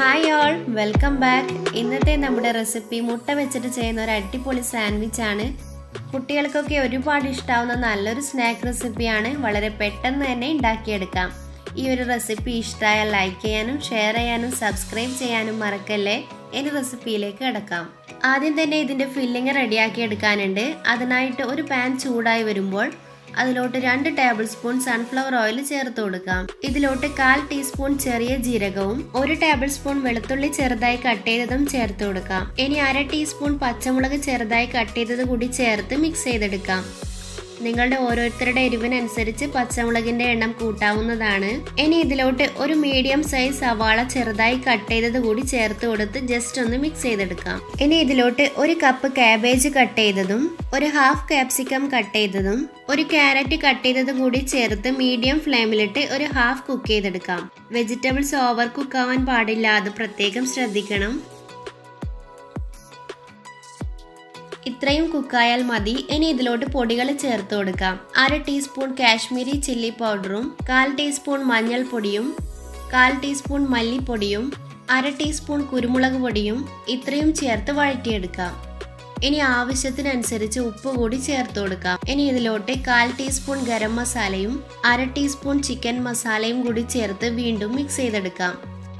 hi all welcome back ഇന്നത്തെ നമ്മുടെ recipe മുട്ട വെച്ചിട്ട് ചെയ്യുന്ന ഒരു അടിപൊളി സാൻഡ്വിച്ച് ആണ് കുട്ടികൾക്കൊക്കെ ഒരുപാട് ഇഷ്ടാവുന്ന നല്ലൊരു സ്നാക്ക് റെസിപ്പിയാണ് വളരെ പെട്ടെന്ന് തന്നെ ഉണ്ടാക്കിയെടുക്കാം ഈ ഒരു റെസിപ്പി ഇഷ്ടമായാൽ ലൈക്ക് ചെയ്യാനും ഷെയർ ചെയ്യാനും സബ്സ്ക്രൈബ് ചെയ്യാനും മറക്കല്ലേ ഇനി റെസിപ്പിയിലേക്ക് കിടക്കാം ആദ്യം തന്നെ ഇതിൻ്റെ ഫില്ലിങ് റെഡിയാക്കി എടുക്കാനുണ്ട് അതിനായിട്ട് ഒരു പാൻ ചൂടായി വരുമ്പോൾ അതിലോട്ട് രണ്ട് ടേബിൾ സ്പൂൺ സൺഫ്ലവർ ഓയിൽ ചേർത്ത് കൊടുക്കാം ഇതിലോട്ട് കാൽ ടീസ്പൂൺ ചെറിയ ജീരകവും ഒരു ടേബിൾ സ്പൂൺ വെളുത്തുള്ളി ചെറുതായി കട്ട് ചെയ്തതും ചേർത്ത് കൊടുക്കാം ഇനി അര ടീസ്പൂൺ പച്ചമുളക് ചെറുതായി കട്ട് ചെയ്തത് കൂടി ചേർത്ത് മിക്സ് ചെയ്തെടുക്കാം നിങ്ങളുടെ ഓരോരുത്തരുടെ എരിവിനനുസരിച്ച് പച്ചമുളകിന്റെ എണ്ണം കൂട്ടാവുന്നതാണ് ഇനി ഇതിലോട്ട് ഒരു മീഡിയം സൈസ് സവാള ചെറുതായി കട്ട് ചെയ്തത് കൂടി ചേർത്ത് കൊടുത്ത് ജസ്റ്റ് ഒന്ന് മിക്സ് ചെയ്തെടുക്കാം ഇനി ഇതിലോട്ട് ഒരു കപ്പ് കാബേജ് കട്ട് ചെയ്തതും ഒരു ഹാഫ് കാപ്സിക്കം കട്ട് ചെയ്തതും ഒരു ക്യാരറ്റ് കട്ട് ചെയ്തത് കൂടി ചേർത്ത് മീഡിയം ഫ്ലെയിമിലിട്ട് ഒരു ഹാഫ് കുക്ക് ചെയ്തെടുക്കാം വെജിറ്റബിൾസ് ഓവർ കുക്ക് ആവാൻ പാടില്ല അത് പ്രത്യേകം ശ്രദ്ധിക്കണം ഇത്രയും കുക്കായാൽ മതി ഇനി ഇതിലോട്ട് പൊടികൾ ചേർത്ത് കൊടുക്കാം അര ടീസ്പൂൺ കാശ്മീരി ചില്ലി പൗഡറും കാൽ ടീസ്പൂൺ മഞ്ഞൾപ്പൊടിയും കാൽ ടീസ്പൂൺ മല്ലിപ്പൊടിയും അര ടീസ്പൂൺ കുരുമുളക് പൊടിയും ഇത്രയും ചേർത്ത് വഴറ്റിയെടുക്കാം ഇനി ആവശ്യത്തിനനുസരിച്ച് ഉപ്പ് കൂടി ചേർത്ത് കൊടുക്കാം ഇനി ഇതിലോട്ട് കാൽ ടീസ്പൂൺ ഗരം മസാലയും അര ടീസ്പൂൺ ചിക്കൻ മസാലയും കൂടി ചേർത്ത് വീണ്ടും മിക്സ് ചെയ്തെടുക്കാം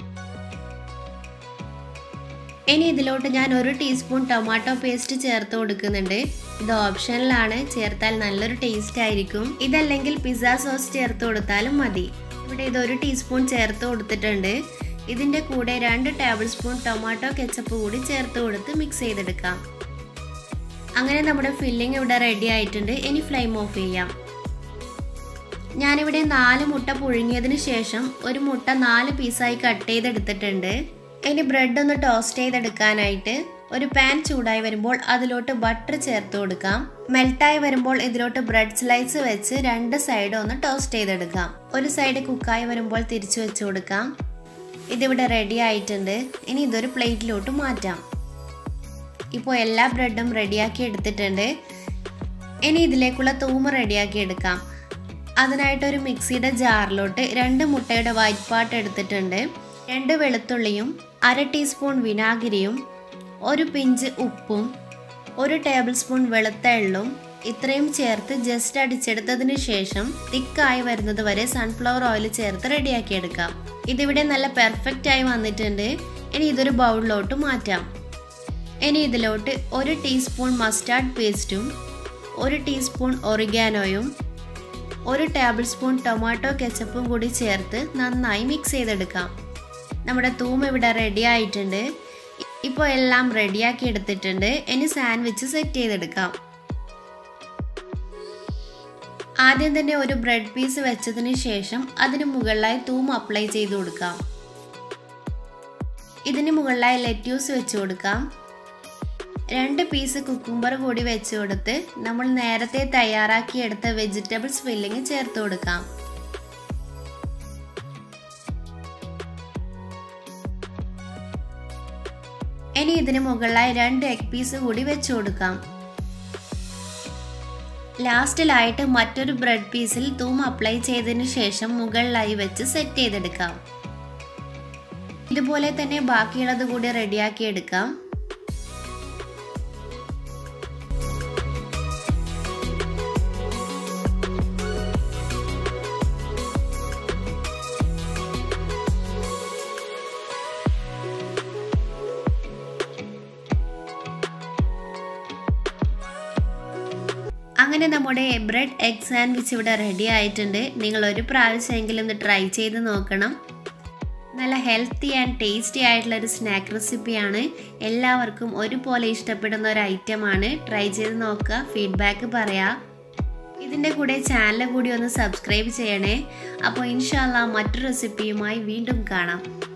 ഇനി ഇതിലോട്ട് ഞാൻ ഒരു ടീസ്പൂൺ ടൊമാറ്റോ പേസ്റ്റ് ചേർത്ത് കൊടുക്കുന്നുണ്ട് ഇത് ഓപ്ഷനിലാണ് ചേർത്താൽ നല്ലൊരു ടേസ്റ്റ് ആയിരിക്കും ഇതല്ലെങ്കിൽ പിസ്സ സോസ് ചേർത്ത് കൊടുത്താലും മതി ഇവിടെ ഇത് ഒരു ടീസ്പൂൺ ചേർത്ത് കൊടുത്തിട്ടുണ്ട് ഇതിൻ്റെ കൂടെ രണ്ട് ടേബിൾ സ്പൂൺ ടൊമാറ്റോ കെച്ചപ്പ് കൂടി ചേർത്ത് കൊടുത്ത് മിക്സ് ചെയ്തെടുക്കാം അങ്ങനെ നമ്മുടെ ഫില്ലിംഗ് ഇവിടെ റെഡി ആയിട്ടുണ്ട് ഇനി ഫ്ലെയിം ഓഫ് ചെയ്യാം ഞാനിവിടെ നാല് മുട്ട പുഴുങ്ങിയതിന് ശേഷം ഒരു മുട്ട നാല് പീസായി കട്ട് ചെയ്തെടുത്തിട്ടുണ്ട് ഇനി ബ്രെഡ് ഒന്ന് ടോസ്റ്റ് ചെയ്തെടുക്കാനായിട്ട് ഒരു പാൻ ചൂടായി വരുമ്പോൾ അതിലോട്ട് ബട്ടർ ചേർത്ത് കൊടുക്കാം മെൽട്ടായി വരുമ്പോൾ ഇതിലോട്ട് ബ്രെഡ് സ്ലൈസ് വെച്ച് രണ്ട് സൈഡും ഒന്ന് ടോസ്റ്റ് ചെയ്തെടുക്കാം ഒരു സൈഡ് കുക്കായി വരുമ്പോൾ തിരിച്ചു വെച്ച് കൊടുക്കാം ഇതിവിടെ റെഡി ആയിട്ടുണ്ട് ഇനി ഇതൊരു പ്ലേറ്റിലോട്ട് മാറ്റാം ഇപ്പോൾ എല്ലാ ബ്രെഡും റെഡിയാക്കി എടുത്തിട്ടുണ്ട് ഇനി ഇതിലേക്കുള്ള തൂമ റെഡിയാക്കി എടുക്കാം അതിനായിട്ട് ഒരു മിക്സിയുടെ ജാറിലോട്ട് രണ്ട് മുട്ടയുടെ വൈറ്റ് പാർട്ട് എടുത്തിട്ടുണ്ട് രണ്ട് വെളുത്തുള്ളിയും അര ടീസ്പൂൺ വിനാഗിരിയും ഒരു പിഞ്ച് ഉപ്പും ഒരു ടേബിൾ സ്പൂൺ വെളുത്ത എള്ളും ഇത്രയും ചേർത്ത് ജസ്റ്റ് അടിച്ചെടുത്തതിന് ശേഷം തിക്കായി വരുന്നത് വരെ സൺഫ്ലവർ ഓയിൽ ചേർത്ത് റെഡിയാക്കി എടുക്കാം ഇതിവിടെ നല്ല പെർഫെക്റ്റ് ആയി വന്നിട്ടുണ്ട് ഇനി ഇതൊരു ബൗളിലോട്ട് മാറ്റാം ഇനി ഇതിലോട്ട് ഒരു ടീസ്പൂൺ മസ്റ്റാർഡ് പേസ്റ്റും ഒരു ടീസ്പൂൺ ഒറിഗാനോയും ഒരു ടേബിൾ സ്പൂൺ ടൊമാറ്റോ കെച്ചപ്പും കൂടി ചേർത്ത് നന്നായി മിക്സ് ചെയ്തെടുക്കാം നമ്മുടെ തൂമ ഇവിടെ റെഡി ആയിട്ടുണ്ട് ഇപ്പോൾ എല്ലാം റെഡിയാക്കി എടുത്തിട്ടുണ്ട് ഇനി സാൻഡ്വിച്ച് സെറ്റ് ചെയ്തെടുക്കാം ആദ്യം തന്നെ ഒരു ബ്രെഡ് പീസ് വെച്ചതിന് ശേഷം അതിന് മുകളിലായി തൂം അപ്ലൈ ചെയ്ത് കൊടുക്കാം ഇതിന് മുകളിലായി ലെറ്റ്യൂസ് വെച്ച് കൊടുക്കാം രണ്ട് പീസ് കുക്കുംബർ കൂടി വെച്ച് കൊടുത്ത് നമ്മൾ നേരത്തെ തയ്യാറാക്കിയെടുത്ത വെജിറ്റബിൾസ് ഫില്ലിങ് ചേർത്ത് കൊടുക്കാം ഇനി ഇതിന് മുകളിലായി രണ്ട് എഗ് പീസ് കൂടി വെച്ച് കൊടുക്കാം ലാസ്റ്റിലായിട്ട് മറ്റൊരു ബ്രെഡ് പീസിൽ തൂം അപ്ലൈ ചെയ്തതിന് ശേഷം മുകളിലായി വെച്ച് സെറ്റ് ചെയ്തെടുക്കാം ഇതുപോലെ തന്നെ ബാക്കിയുള്ളത് കൂടി റെഡിയാക്കി എടുക്കാം അങ്ങനെ നമ്മുടെ ബ്രെഡ് എഗ് സാൻഡ്വിച്ച് ഇവിടെ റെഡി ആയിട്ടുണ്ട് നിങ്ങൾ ഒരു പ്രാവശ്യമെങ്കിലും ഇത് ട്രൈ ചെയ്ത് നോക്കണം നല്ല ഹെൽത്തി ആൻഡ് ടേസ്റ്റി ആയിട്ടുള്ള ഒരു സ്നാക്ക് റെസിപ്പിയാണ് എല്ലാവർക്കും ഒരുപോലെ ഇഷ്ടപ്പെടുന്ന ഒരു ഐറ്റമാണ് ട്രൈ ചെയ്ത് നോക്കുക ഫീഡ്ബാക്ക് പറയാം ഇതിൻ്റെ കൂടെ ചാനൽ കൂടി ഒന്ന് സബ്സ്ക്രൈബ് ചെയ്യണേ അപ്പോൾ ഇൻഷാല്ല മറ്റൊരു റെസിപ്പിയുമായി വീണ്ടും കാണാം